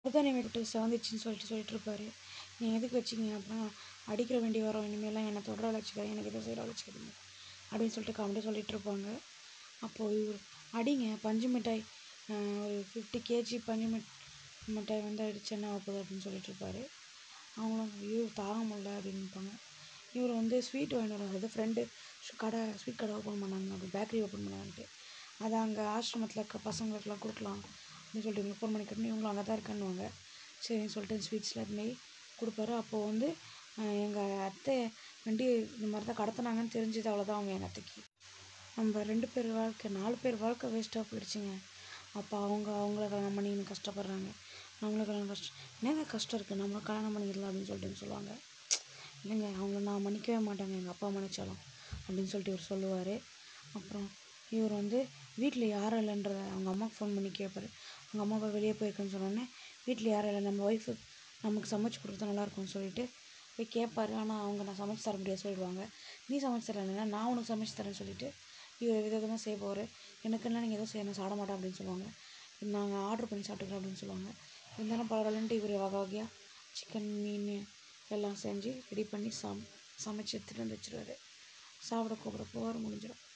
மருதாணி விட்டு செவந்துச்சுன்னு சொல்லிட்டு சொல்லிட்டு இருப்பாரு நீங்கள் எதுக்கு வச்சிங்க அப்படின்னா அடிக்கிற வேண்டி வரும் இனிமேலாம் என்னை தொடர வச்சுக்காதீங்க எனக்கு எதுவும் செய்கிற வச்சுக்காதீங்க அப்படின்னு சொல்லிட்டு காமெடியாக சொல்லிட்டு இருப்பாங்க அப்போது இவர் அடிங்க பஞ்சு மிட்டாய் ஆஹ், ஒரு ஃபிஃப்டி கேஜி பஞ்சு மிட் மிட்டாய் வந்து அடிச்சு என்ன ஆக போகுது அப்படின்னு சொல்லிட்டு இருப்பாரு அவங்களும் ஐயோ தாங்க முடியல அப்படின்பாங்க இவர் வந்து ஸ்வீட் வாங்கிட்டு வராது ஃப்ரெண்டு கடை ஸ்வீட் கடை ஓப்பன் பண்ணாங்க அப்படி பேக்கரி ஓப்பன் பண்ணாங்கன்ட்டு அதை அங்கே ஆசிரமத்தில் இருக்க பசங்களுக்கெல்லாம் கொடுக்கலாம் அப்படின்னு சொல்லிட்டு இவங்க ஃபோன் பண்ணி கேட்டோன்னே இவங்களும் அங்கே தான் இருக்கேன்னுவாங்க சரின்னு சொல்லிட்டு ஸ்வீட்ஸ்லாம் இது மாதிரி கொடுப்பாரு அப்போது வந்து எங்கள் அத்தை வண்டி இந்த மாதிரி தான் கடத்துனாங்கன்னு தெரிஞ்சது அவ்வளோதான் அவங்க எங்கள் அத்தைக்கு நம்ம ரெண்டு பேர் வாழ்க்கை நாலு பேர் வாழ்க்கை வேஸ்ட்டாக போயிடுச்சுங்க அப்போ அவங்க அவங்கள கல்யாணம் பண்ணி இன்னும் கஷ்டப்படுறாங்க நம்மளும் கல்யாணம் கஷ்டம் என்னங்க கஷ்டம் இருக்குது நம்ம கல்யாணம் பண்ணிக்கலாம் அப்படின்னு சொல்லிட்டு சொல்லுவாங்க இல்லைங்க அவங்கள நான் மன்னிக்கவே மாட்டேங்க எங்கள் அப்பா மன்னிச்சாலும் அப்படின்னு சொல்லிட்டு இவர் சொல்லுவார் அப்புறம் இவர் வந்து வீட்டில் யாரும் இல்லைன்றத அவங்க அம்மாவுக்கு ஃபோன் பண்ணி கேட்பாரு அவங்க அம்மா அப்பா வெளியே போயிருக்குன்னு சொன்னோடனே வீட்டில் யாரும் இல்லை நம்ம ஒய்ஃபு நமக்கு சமைச்சு கொடுத்தா நல்லாயிருக்கும்னு சொல்லிட்டு போய் கேட்பாரு ஆனால் அவங்க நான் சமைச்சு தர முடியாது சொல்லிடுவாங்க நீ சமைச்சு தரலைன்னா நான் உனக்கு சமைச்சு தரேன்னு சொல்லிட்டு இவர் விதவிதமாக செய்ய போவார் எனக்குன்னா நீங்கள் எதுவும் செய்யணும் சாப்பிட மாட்டேன் அப்படின்னு சொல்லுவாங்க நாங்கள் ஆர்டர் பண்ணி சாப்பிட்டுக்கிறோம் அப்படின்னு சொல்லுவாங்க இருந்தாலும் பரவாயில்லன்ட்டு இவர் வகை வகையாக சிக்கன் மீன் எல்லாம் செஞ்சு ரெடி பண்ணி சம் சமைச்சு எடுத்துகிட்டு வந்து வச்சிருவாரு சாப்பிட கூப்பிட போவார் முடிஞ்சிடும்